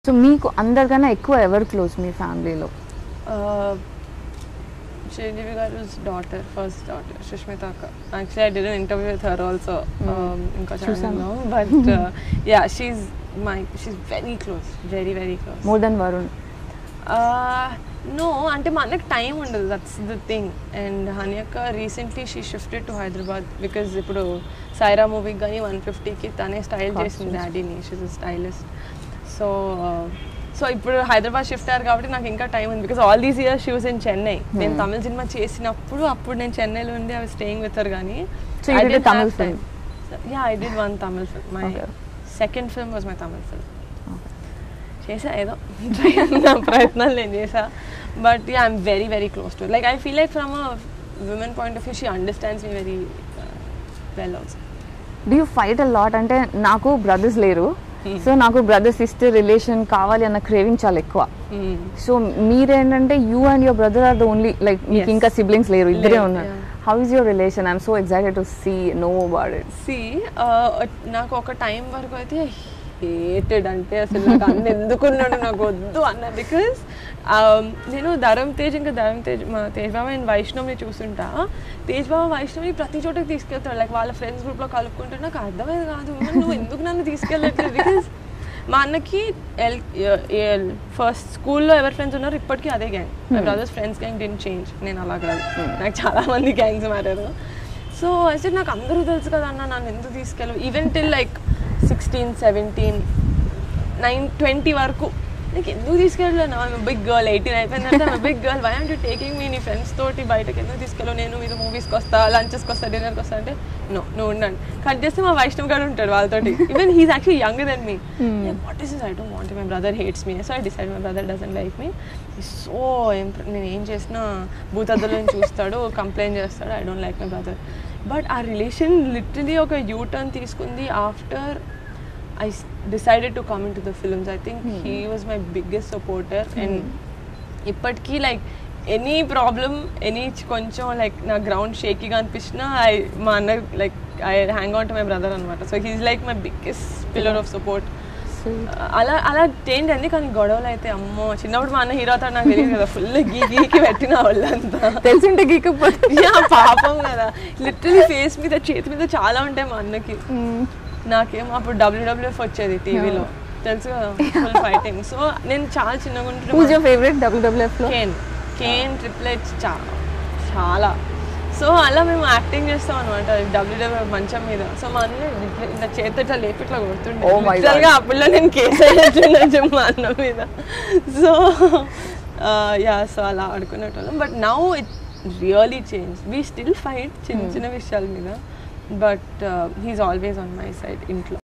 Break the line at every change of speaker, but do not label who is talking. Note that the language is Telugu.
సో మీకు అందరికన్నా ఎక్కువ ఎవరు క్లోజ్ మీ ఫ్యామిలీలో
Uh, Chiranjeevi Garu's daughter, first daughter, Sushmita Akka. Actually, I did an interview with her also. Um, ఇంకా
చూసాను.
channel లో. But uh, yeah, she's my, she's very close, very very close.
More than Varun
no అంటే మా అన్నకి టైం ఉండదు that's the thing and Honey అక్క recently she shifted to Hyderabad because ఇప్పుడు సైరా మూవీకి కానీ వన్ ఫిఫ్టీకి తనే స్టైల్ చేసింది
Costumes.
డాడీని షీజ్ స్టైలిస్ట్ సో సో ఇప్పుడు హైదరాబాద్ షిఫ్ట్ అయ్యారు కాబట్టి నాకు ఇంకా టైం ఉంది because all these years she was in Chennai నేను తమిళ సినిమా చేసినప్పుడు అప్పుడు నేను చెన్నైలో ఉండి అవి స్టేయింగ్ విత్ హర్ కానీ
So you did a Tamil film?
Yeah I did one Tamil film my
Okay.
Second film was my Tamil film చేసా ఏదో try నా ప్రయత్నాలు నేను చేసా but yeah I'm very very close to like I feel like from a women point of view she understands me very well also
do you fight a lot అంటే నాకు బ్రదర్స్ లేరు సో నాకు బ్రదర్ సిస్టర్ రిలేషన్ కావాలి అన్న క్రేవింగ్ చాలా ఎక్కువ సో మీరేంటంటే you and your brother are the only like మీకు
Yes.
ఇంకా సిబ్లింగ్స్ లేరు ఇద్దరే
లేరు,
ఉన్నారు
yeah.
How is your relation I'm so excited to see know about it
సి నాకు ఒక టైం వరకు అయితే హేటెడ్ అంటే అసలు నాకు అన్న ఎందుకున్నాడు నాకు వద్దు అన్న బికాస్ నేను ధరమ్ తేజ్ ఇంకా ధరమ్ తేజ్ మా తేజ్ బాబా అండ్ వైష్ణవ్ని చూస్తుంటా తేజ్ బాబా వైష్ణవ్ని ప్రతి చోటకి తీసుకెళ్తాడు లైక్ వాళ్ళ ఫ్రెండ్స్ గ్రూప్లో కలుపుకుంటే నాకు అర్థమైంది కాదు "అమ్మ, నువ్వు ఎందుకు నన్ను తీసుకెళ్ళట్లేదు బికాస్ మా అన్నకి ఎల్ ఫస్ట్ స్కూల్లో ఎవరి ఫ్రెండ్స్ ఉన్నారు ఇప్పటికీ అదే gang my brothers friends gang didn't change నేను అలా కాదు నాకు చాలా మంది గ్యాంగ్స్ మారారు సో అయితే నాకు అందరూ తెలుసు కదా అన్న నన్ను ఎందుకు తీసుకెళ్ళు even till like sixteen seventeen nine twenty వరకు నీకు ఎందుకు తీసుకెళ్ళాను బిగ్ గర్ల్ ఎయిటీన్ అయిపోయిందంటే big girl why am taking me నీ ఫ్రెండ్స్ తోటి బయటకి ఎందుకు తీసుకెళ్ళు నేను మీరు మూవీస్కి వస్తా లంచెస్కి వస్తా డిన్నర్కి వస్తా అంటే నో నువ్వు ఉండండి కట్ చేస్తే మా వైష్ణవ్ గారు ఉంటాడు వాళ్ళతోటి even he's actually younger than me what is is I don't want my brother hates me so I decide my brother doesn't like me so నేను ఏం చేసినా భూతద్దులో చూస్తాడు కంప్లైంట్ చేస్తాడు I don't like my brother but ఆ రిలేషన్ లిటరలీ ఒక యూ టర్న్ తీసుకుంది after I decided to come in to the films I think he was my biggest supporter and ఇప్పటికీ లైక్ ఎనీ ప్రాబ్లమ్ ఎనీ కొంచెం లైక్ నా గ్రౌండ్ షేకీగా అనిపించినా ఐ మా అన్న like I hang on to my brother అనమాట so he's like my biggest pillar of support అలా అలా చేంజ్ అయింది కానీ గొడవలు అయితే అమ్మో చిన్నప్పుడు మా అన్న హీరో అవుతాడు నాకు తెలియదు కదా ఫుల్ గీ గీకి పెట్టిన వాళ్ళంతా
తెలిసింటే గీకపోతే
యా, పాపం కదా లిటరలీ ఫేస్ మీద చేతి మీద చాలా ఉంటాయి మా అన్నకి నాకేం అప్పుడు డబ్ల్యూడబ్ల్యూఎఫ్ వచ్చేది టీవీలో తెలుసు కదా ఫుల్ ఫైటింగ్ సో నేను చాలా చిన్నగా
హూజ్
ఉంటుంటే
యువర్ ఫేవరెట్ డబ్ల్యూడబ్ల్యూఎఫ్ లో
కేన్ కేన్ ట్రిప్లెట్స్ చాలా చాలా సో అలా మేము యాక్టింగ్ చేస్తాం అనమాట డబ్ల్యూడబ్ల్యూఎఫ్ మంచం మీద సో మా అన్న ఇట్లా ఇట్లా చేతి ఇట్లా లేపి ఇట్లా కొడుతుండే
Oh my God.
Literal గా అప్పుడు నేను కేసు అయ్యేట్టున్నా మా అన్న మీద సో యా సో అలా ఆడుకునేటోళ్ళం but now it really change we still fight చిన్న చిన్న విషయాల మీద but he's always on my side ఇంట్లో